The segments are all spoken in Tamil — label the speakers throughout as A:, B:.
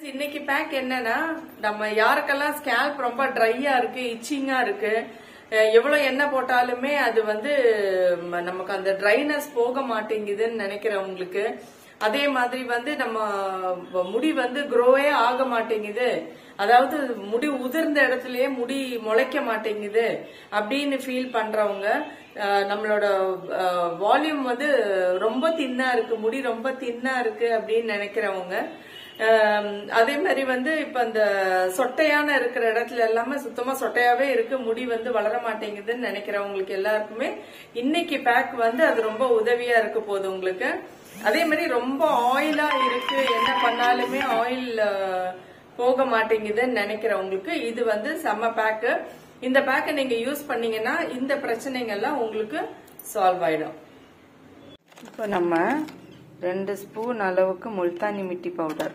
A: இன்னைக்கு பேக் என்னன்னா நம்ம யாருக்கெல்லாம் ஸ்கேல்ப் ரொம்ப ட்ரையா இருக்கு இச்சிங்கா இருக்கு அஹ் எவ்வளவு எண்ணெய் போட்டாலுமே அது வந்து ம- நமக்கு அந்த ட்ரைனஸ் போக மாட்டேங்குதுன்னு நினைக்கிறவங்களுக்கு அதே மாதிரி வந்து நம்ம வ- முடி வந்து க்ரோவே ஆக மாட்டேங்குது அதாவது முடி உதிர்ந்த இடத்துலயே முடி முளைக்க மாட்டேங்குது அப்படின்னு ஃபீல் பண்றவங்க அஹ், நம்மளோட வால்யூம் வந்து ரொம்ப தின்னா இருக்கு முடி ரொம்ப தின்னா இருக்கு அப்படின்னு நினைக்கிறவங்க ஆம், அதே மாதிரி வந்து இப்ப அந்த சொட்டையான இருக்கிற இடத்துல எல்லாமே சுத்தமா சொட்டையாவே இருக்கு முடி வந்து வளர மாட்டேங்குதுன்னு நினைக்கிறவங்களுக்கு எல்லாருக்குமே இன்னைக்கு பேக் வந்து அது ரொம்ப உதவியா இருக்க போகுது உங்களுக்கு அதே மாதிரி ரொம்ப ஆயிலா இருக்கு என்ன பண்ணாலுமே ஆயில் போக மாட்டேங்குதுன்னு நினைக்கிறவங்களுக்கு இது வந்து செம்ம பேக்கு இந்த பேக்கை நீங்க யூஸ் பண்ணீங்கன்னா இந்த பிரச்சனைகள்லாம் உங்களுக்கு சால்வ் ஆயிடும் இப்போ நம்ம ரெண்டு ஸ்பூன் அளவுக்கு முல்தானி மிட்டி பவுடர்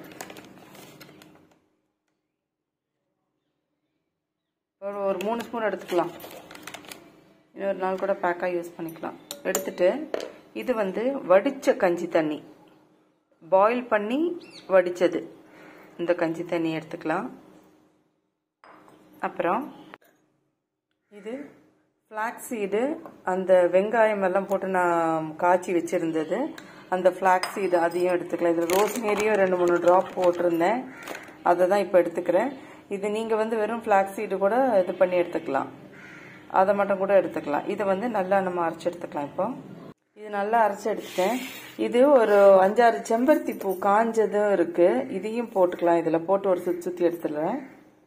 A: ஒரு ஒரு மூணு ஸ்பூன் எடுத்துக்கலாம் இன்னொரு நாள் கூட பேக்காக யூஸ் பண்ணிக்கலாம் எடுத்துட்டு இது வந்து வடிச்ச கஞ்சி தண்ணி பாயில் பண்ணி வடிச்சது இந்த கஞ்சி தண்ணி எடுத்துக்கலாம் அப்புறம் இது ஃப்ளாக்ஸ் சீடு அந்த வெங்காயம் எல்லாம் போட்டு நான் காய்ச்சி வச்சிருந்தது அந்த ஃப்ளாக்ஸ் சீடு அதையும் எடுத்துக்கலாம் இதில் ரோஸ்மேரியும் ரெண்டு மூணு ட்ராப் போட்டிருந்தேன் அதை தான் இப்போ எடுத்துக்கிறேன் இது நீங்கள் வந்து வெறும் ஃப்ளாக்ஸ் சீடு கூட இது பண்ணி எடுத்துக்கலாம் அதை மட்டும் கூட எடுத்துக்கலாம் இதை வந்து நல்லா நம்ம அரைச்சி எடுத்துக்கலாம் இப்போ இது நல்லா அரைச்சி எடுத்துட்டேன் இது ஒரு அஞ்சாறு செம்பருத்தி பூ காஞ்சதும் இருக்கு இதையும் போட்டுக்கலாம் இதில் போட்டு ஒரு சுற்றி சுற்றி எடுத்துடுறேன்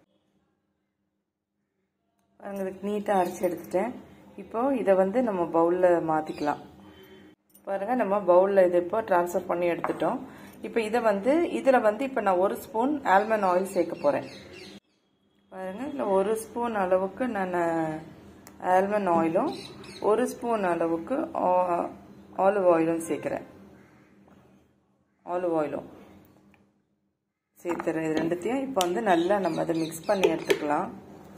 A: பாருங்க இதுக்கு நீட்டாக அரைச்சி எடுத்துட்டேன் இப்போ இதை வந்து நம்ம பவுலில் மாற்றிக்கலாம் பாருங்க நம்ம பவுலில் இது இப்போ ட்ரான்ஸ்ஃபர் பண்ணி எடுத்துட்டோம் இப்போ இதை வந்து இதில் வந்து இப்போ நான் ஒரு ஸ்பூன் ஆல்மண்ட் ஆயில் சேர்க்க போகிறேன் பாருங்க இதில் ஒரு ஸ்பூன் அளவுக்கு நான் ஆல்மண்ட் ஆயிலும் ஒரு ஸ்பூன் அளவுக்கு ஆலிவ் ஆயிலும் சேர்க்குறேன் ஆலிவ் ஆயிலும் சேர்த்துறேன் இது ரெண்டுத்தையும் இப்போ வந்து நல்லா நம்ம அதை மிக்ஸ் பண்ணி எடுத்துக்கலாம்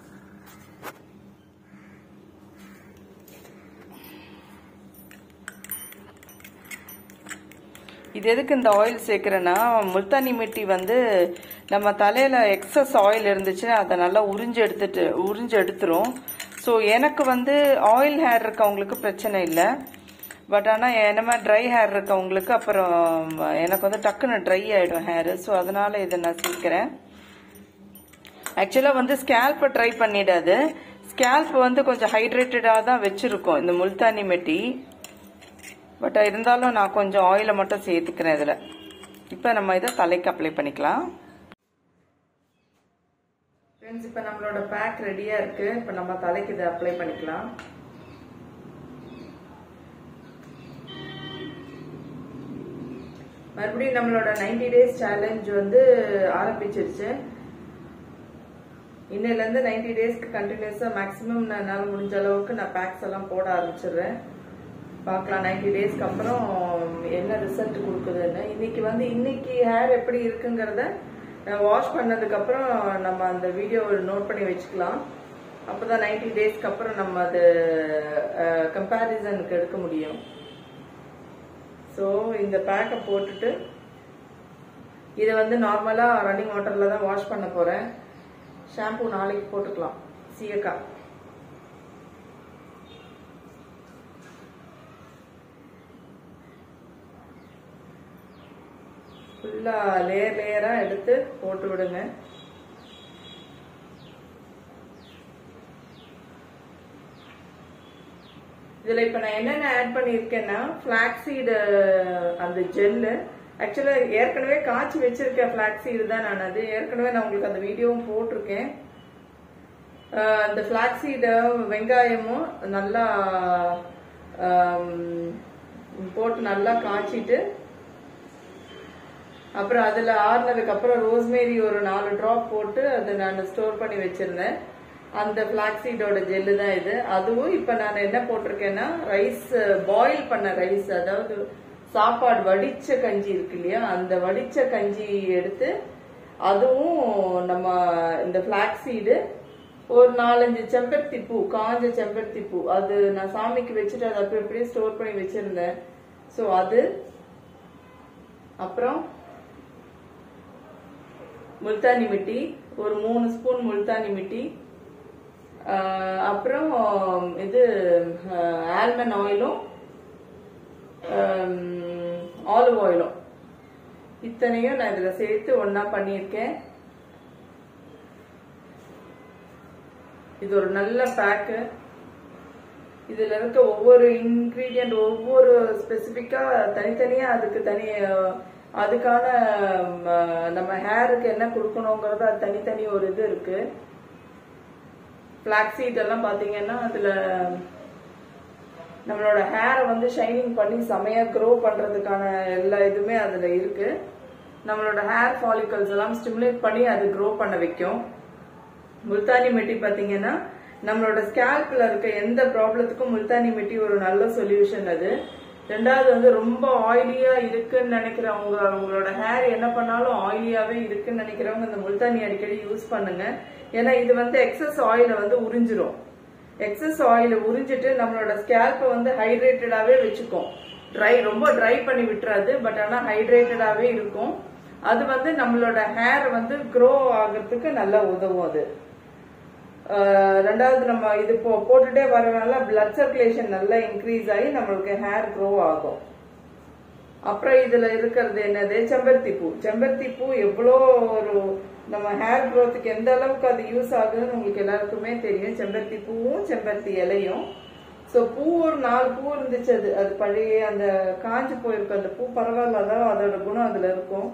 A: இது எதுக்கு இந்த ஆயில் சேர்க்குறேன்னா முல்தானி மிட்டி வந்து நம்ம தலையில எக்ஸஸ் ஆயில் இருந்துச்சுன்னா அதை நல்லா உறிஞ்சு எடுத்துட்டு உறிஞ்சு எடுத்துரும் ஸோ எனக்கு வந்து ஆயில் ஹேர் இருக்கவங்களுக்கு பிரச்சனை இல்லை பட் ஆனால் என்ன மாதிரி ட்ரை ஹேர் இருக்கவங்களுக்கு அப்புறம் எனக்கு வந்து டக்குன்னு ட்ரை ஆகிடும் ஹேர் ஸோ அதனால இதை நான் சேர்க்கிறேன் ஆக்சுவலாக வந்து ஸ்கேல்ப்பை ட்ரை பண்ணிடாது ஸ்கேல்ப் வந்து கொஞ்சம் ஹைட்ரேட்டடாக தான் வச்சுருக்கோம் இந்த முல்தானி மெட்டி பட் இருந்தாலும் நான் கொஞ்சம் ஆயிலை மட்டும் சேர்த்துக்கிறேன் இதில் இப்போ நம்ம இதை தலைக்கு அப்ளை பண்ணிக்கலாம் ஃப்ரெண்ட்ஸ் இப்போ நம்மளோட பேக் ரெடியாக இருக்குது இப்போ நம்ம தலைக்கு இதை அப்ளை பண்ணிக்கலாம் மறுபடியும் நம்மளோட நைன்டி டேஸ் சேலஞ்ச் வந்து ஆரம்பிச்சிருச்சு இன்னையிலேருந்து நைன்டி டேஸ்க்கு கண்டினியூஸாக மேக்ஸிமம் நான் என்னால் முடிஞ்ச அளவுக்கு நான் பேக்ஸ் எல்லாம் போட ஆரம்பிச்சிடுறேன் பார்க்கலாம் நைன்டி டேஸ்க்கு அப்புறம் என்ன ரிசல்ட் கொடுக்குதுன்னு இன்னைக்கு வந்து இன்னைக்கு ஹேர் எப்படி இருக்குங்கிறத வாஷ் பண்ணதுக்கு அப்புறம் நம்ம அந்த வீடியோ நோட் பண்ணி வச்சுக்கலாம் அப்போதான் நைன்டி டேஸ்க்கு அப்புறம் நம்ம அது கம்பேரிசனுக்கு எடுக்க முடியும் ஸோ இந்த பேக்கை போட்டுட்டு இதை வந்து நார்மலாக ரன்னிங் வாட்டரில் தான் வாஷ் பண்ண போகிறேன் ஷாம்பு நாளைக்கு போட்டுக்கலாம் சீயக்காய் ஃபுல்லாக லேயர் லேயராக எடுத்து போட்டு விடுங்க இதில் இப்போ நான் என்னென்ன ஆட் பண்ணியிருக்கேன்னா ஃப்ளாக்ஸீடு அந்த ஜெல்லு ஆக்சுவலாக ஏற்கனவே காய்ச்சி வச்சிருக்கேன் ஃப்ளாக்ஸீடு தான் நான் அது ஏற்கனவே நான் உங்களுக்கு அந்த வீடியோவும் போட்டிருக்கேன் அஹ் அந்த ஃப்ளாக்ஸீடு வெங்காயமும் நல்லா ஆம், போட்டு நல்லா காய்ச்சிட்டு அப்புறம் அதில் ஆறுனதுக்கு அப்புறம் ரோஸ்மேரி ஒரு நாலு ட்ராப் போட்டு அதை நான் ஸ்டோர் பண்ணி வச்சிருந்தேன் அந்த ஃப்ளாக்ஸீடோட ஜெல்லு தான் இது அதுவும் இப்போ நான் என்ன போட்டிருக்கேன்னா ரைஸ் பாயில் பண்ண ரைஸ் அதாவது சாப்பாடு வடிச்ச கஞ்சி இருக்கு இல்லையா அந்த வடிச்ச கஞ்சி எடுத்து அதுவும் நம்ம இந்த ஃப்ளாக்ஸீடு ஒரு நாலஞ்சு செம்பருத்தி பூ காஞ்ச செம்பருத்தி பூ அது நான் சாமிக்கு வச்சுட்டு அதை அப்படி அப்படியே ஸ்டோர் பண்ணி வச்சிருந்தேன் ஸோ அது அப்புறம் முல்தானி மிட்டி ஒரு மூணு ஸ்பூன் முல்தானி மிட்டி ஆஹ் அப்புறம் இது ஆல்மண்ட் ஆயிலும் ஆலிவ் ஆயிலும் இத்தனையும் நான் இதுல சேர்த்து ஒண்ணா பண்ணியிருக்கேன் இது ஒரு நல்ல பேக்கு இதுல இருக்க ஒவ்வொரு இன்கிரீடியன்ட் ஒவ்வொரு ஸ்பெசிபிக்கா தனித்தனியா அதுக்கு தனி அஹ், அதுக்கான ம, நம்ம ஹேருக்கு என்ன கொடுக்கணுங்கிறது அது தனித்தனி ஒரு இது இருக்கு ஃபிளாக்ஸீட் எல்லாம் பாத்தீங்கன்னா அதுல நம்மளோட ஹேரை வந்து ஷைனிங் பண்ணி செமையா க்ரோ பண்றதுக்கான எல்லா இதுவுமே அதுல இருக்கு நம்மளோட ஹேர் ஃபாலிகல்ஸ் எல்லாம் ஸ்டிமுலேட் பண்ணி அது க்ரோ பண்ண வைக்கும் முல்தானி மெட்டி பாத்தீங்கன்னா நம்மளோட ஸ்கேல்ப்ல இருக்க எந்த ப்ராப்ளத்துக்கும் முல்தானி மெட்டி ஒரு நல்ல சொல்யூஷன் அது ரெண்டாவது வந்து ரொம்ப ஆயிலியா இருக்குன்னு நினைக்கிறவங்க அவங்களோட ஹேர் என்ன பண்ணாலும் ஆயிலியாவே இருக்குன்னு நினைக்கிறவங்க இந்த முல்தானி அடிக்கடி யூஸ் பண்ணுங்க ஏன்னா இது வந்து எக்ஸஸ் ஆயில வந்து உறிஞ்சிரும் எக்ஸஸ் ஆயில உறிஞ்சிட்டு நம்மளோட ஸ்கேல்ப்பை வந்து ஹைட்ரேட்டடாவே வச்சுக்கும் ட்ரை ரொம்ப ட்ரை பண்ணி விட்டுறாது பட் ஆனா ஹைட்ரேட்டடாவே இருக்கும் அது வந்து நம்மளோட ஹேர் வந்து க்ரோ ஆகிறதுக்கு நல்லா உதவும் அது ஆஹ் ரெண்டாவது நம்ம இது போ போட்டுட்டே வரனால பிளட் சர்க்குலேஷன் நல்லா இன்க்ரீஸ் ஆகி நம்மளுக்கு ஹேர் க்ரோ ஆகும் அப்புறம் இதுல இருக்கிறது என்னது செம்பருத்தி பூ செம்பருத்தி பூ எவ்வளோ ஒரு நம்ம ஹேர் க்ரோத்துக்கு எந்த அளவுக்கு அது யூஸ் ஆகுதுன்னு உங்களுக்கு எல்லாருக்குமே தெரியும் செம்பருத்தி பூவும் செம்பருத்தி இலையும் ஸோ பூ ஒரு நாலு பூ இருந்துச்சு அது அது பழைய அந்த காஞ்சு போயிருக்கும் அந்த பூ பரவாயில்ல அதான் அதோட குணம் அதுல இருக்கும்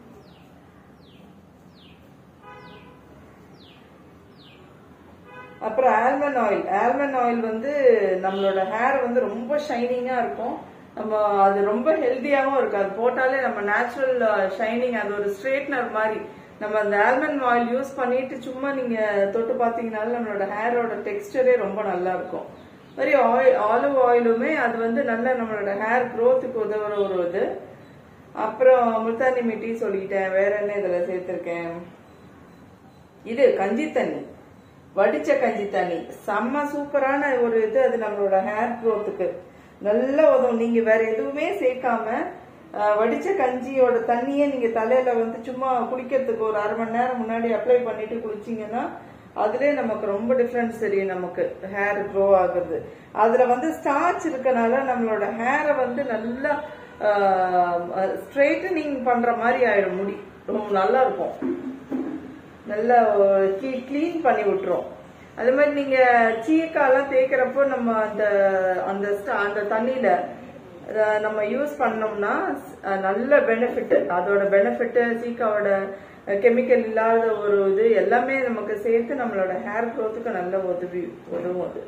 A: அப்புறம் ஆல்மண்ட் ஆயில் ஆல்மண்ட் ஆயில் வந்து நம்மளோட ஹேர் வந்து ரொம்ப ஷைனிங்கா இருக்கும் நம்ம அது ரொம்ப ஹெல்த்தியாவும் இருக்கு அது போட்டாலே நம்ம நேச்சுரல் ஷைனிங் அது ஒரு ஸ்ட்ரெயிட்னர் மாதிரி நம்ம அந்த ஆல்மண்ட் ஆயில் யூஸ் பண்ணிட்டு சும்மா நீங்க தொட்டு பார்த்தீங்கனாலும் நம்மளோட ஹேரோட டெக்ஸ்டரே ரொம்ப நல்லா இருக்கும் மாதிரி ஆயில் ஆலிவ் ஆயிலுமே அது வந்து நல்ல நம்மளோட ஹேர் க்கு உதவுற ஒரு இது அப்புறம் முல்தானி மிட்டி சொல்லிட்டேன் வேற என்ன இதுல சேர்த்திருக்கேன் இது கஞ்சி தண்ணி வடிச்ச கஞ்சி தண்ணி செம்ம சூப்பரான ஒரு இது அது நம்மளோட ஹேர் க்கு நல்ல உதவும் நீங்க வேற எதுவுமே சேர்க்காம அஹ், வடிச்ச கஞ்சியோட தண்ணியே நீங்க தலையில வந்து சும்மா குளிக்கிறதுக்கு ஒரு அரை மணி நேரம் முன்னாடி அப்ளை பண்ணிட்டு குளிச்சீங்கன்னா அதுலயே நமக்கு ரொம்ப டிஃபரன்ஸ் தெரியும் நமக்கு ஹேர் க்ரோ ஆகுறது அதுல வந்து ஸ்டார்ச் இருக்கனால நம்மளோட ஹேரை வந்து நல்லா ஸ்ட்ரெயிட்டனிங் பண்ற மாதிரி ஆயிடும் முடி ரொம்ப நல்லா இருக்கும் நல்லா க்ளீன் பண்ணி விட்டுரும் அது மாதிரி நீங்க சீக்காலாம் தேய்க்கிறப்போ நம்ம அந்த அந்த sta- அந்த தண்ணியில அஹ், நம்ம யூஸ் பண்ணோம்னா அஹ், நல்ல பெனிஃபிட் அதோட பெனிஃபிட் சீக்காவோட கெமிக்கல் இல்லாத ஒரு இது எல்லாமே நமக்கு சேர்த்து நம்மளோட ஹேர் க்கு நல்ல உதவி உதவும் அது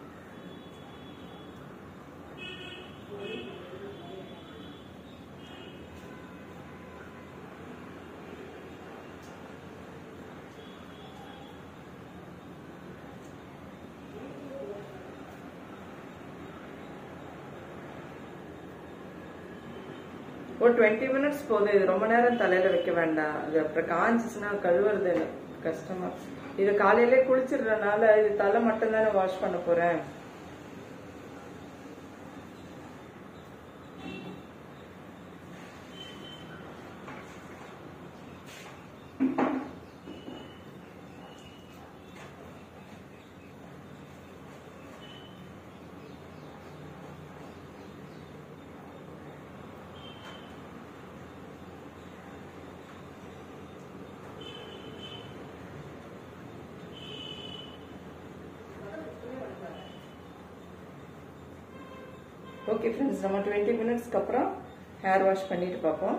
A: ஒரு டுவெண்ட்டி மினிட்ஸ் போதும் இது ரொம்ப நேரம் தலையில வைக்க வேண்டாம் அது அப்புறம் காஞ்சிச்சுன்னா கழுவுறது எனக்கு கஷ்டமா இது காலையிலே குளிச்சிடுறதுனால இது தலை மட்டும் தானே வாஷ் பண்ண போறேன் ஓகே ஃப்ரெண்ட்ஸ் நம்ம டுவெண்ட்டி மினிட்ஸ்க்கு அப்புறம் ஹேர் வாஷ் பண்ணிட்டு பார்ப்போம்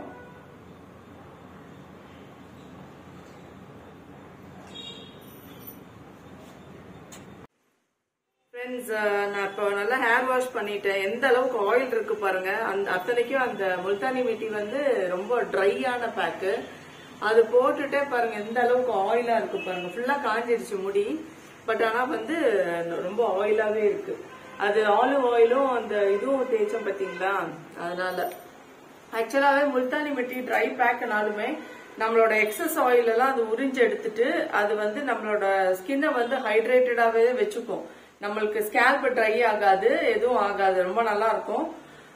A: ஃப்ரெண்ட்ஸ் நான் இப்போ நல்லா ஹேர் வாஷ் பண்ணிட்டேன் எந்த அளவுக்கு ஆயில் இருக்கு பாருங்க அந்த அத்தனைக்கும் அந்த முல்தானி மிட்டி வந்து ரொம்ப ட்ரையான பேக்கு அது போட்டுட்டே பாருங்க எந்த அளவுக்கு ஆயிலா இருக்கு பாருங்க ஃபுல்லா காஞ்சிடுச்சு முடி பட் ஆனா வந்து ரொம்ப ஆயிலாவே இருக்கு அது ஆலிவ் ஆயிலும் அந்த இதுவும் தேய்ச்சோம் பாத்தீங்களா அதனால ஆக்சுவலாவே முல்தானி மிட்டி ட்ரை பேக்னாலுமே நம்மளோட எக்ஸஸ் ஆயில் எல்லாம் அது உறிஞ்சு எடுத்துட்டு அது வந்து நம்மளோட ஸ்கின்னை வந்து ஹைட்ரேட்டடாவே வச்சுக்கும் நம்மளுக்கு ஸ்கேல்ப் ட்ரை ஆகாது எதுவும் ஆகாது ரொம்ப நல்லா இருக்கும்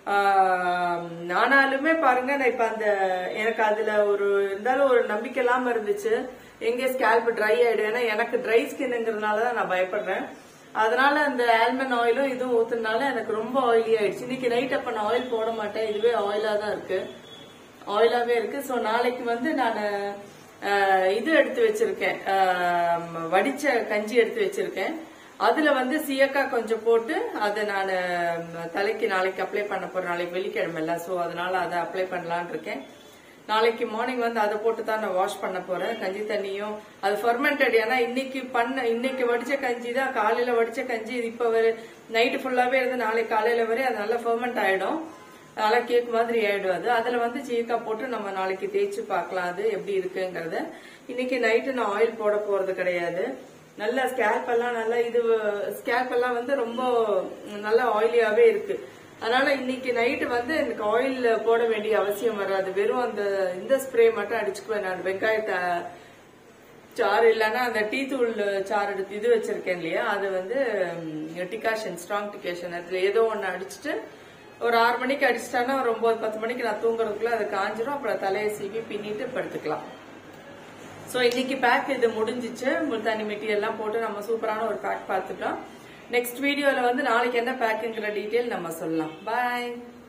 A: ஆஹ், ஆனாலுமே பாருங்க நான் இப்ப அந்த எனக்கு அதுல ஒரு இருந்தாலும் ஒரு நம்பிக்கை இல்லாம இருந்துச்சு எங்க ஸ்கேல்ப் ட்ரை ஆயிடும் ஏன்னா எனக்கு ட்ரை ஸ்கின்ங்கிறதுனால தான் நான் பயப்படுறேன் அதனால அந்த ஆல்மண்ட் ஆயிலும் இதுவும் ஊத்துனால எனக்கு ரொம்ப ஆயிலி ஆயிடுச்சு இன்னைக்கு நைட் அப்ப நான் ஆயில் போட மாட்டேன் இதுவே ஆயிலா தான் இருக்கு ஆயிலாவே இருக்கு சோ நாளைக்கு வந்து நான் இது எடுத்து வச்சிருக்கேன் ஆஹ், வடிச்ச கஞ்சி எடுத்து வச்சிருக்கேன் அதுல வந்து சீயக்காய் கொஞ்சம் போட்டு அதை நான் தலைக்கு நாளைக்கு அப்ளை பண்ண போறேன் நாளைக்கு வெள்ளிக்கிழமை இல்ல சோ அதனால அதை அப்ளை பண்ணலாம்னு இருக்கேன் நாளைக்கு மார்னிங் வந்து அதை போட்டு தான் நான் வாஷ் பண்ண போறேன் கஞ்சி தண்ணியும் அது ஃபர்மெண்டட் ஏன்னா இன்னைக்கு பண்ண இன்னைக்கு வடிச்ச கஞ்சி தான் காலையில வடிச்ச கஞ்சி இது இப்ப நைட்டு ஃபுல்லாவே இருந்து நாளைக்கு காலையில வரை அது நல்லா ஃபர்மெண்ட் ஆயிடும் நல்லா கேக் மாதிரி ஆயிடும் அது அதுல வந்து சீக்காய் போட்டு நம்ம நாளைக்கு தேய்ச்சி பார்க்கலாம் அது எப்படி இருக்குங்கிறத இன்னைக்கு நைட்டு நான் ஆயில் போட போறது கிடையாது நல்லா ஸ்கேல்ப் எல்லாம் நல்லா இது ஸ்கேல்ப் எல்லாம் வந்து ரொம்ப நல்லா ஆயிலியாவே இருக்கு அதனால இன்னைக்கு நைட்டு வந்து எனக்கு ஆயில் போட வேண்டிய அவசியம் வராது வெறும் அந்த இந்த ஸ்ப்ரே மட்டும் அடிச்சுக்குவேன் நான் வெங்காயத்தை சாறு இல்லைன்னா அந்த டீ தூள் சாறு எடுத்து இது வச்சிருக்கேன் இல்லையா அது வந்து டிகாஷன் ஸ்ட்ராங் டிகாஷன் அதுல ஏதோ ஒன்னு அடிச்சுட்டு ஒரு ஆறு மணிக்கு அடிச்சிட்டானா ஒரு ஒன்பது பத்து மணிக்கு நான் தூங்குறதுக்குள்ள அது காஞ்சிரும் அப்புறம் தலையை சீவி பின்னிட்டு படுத்துக்கலாம் சோ இன்னைக்கு பேக் இது முடிஞ்சிச்சு முல்தானி மெட்டி எல்லாம் போட்டு நம்ம சூப்பரான ஒரு பேக் பார்த்துட்டோம் நெக்ஸ்ட் வீடியோல வந்து நாளைக்கு என்ன பேக்குங்கிற டீட்டெயில் நம்ம சொல்லலாம் பாய்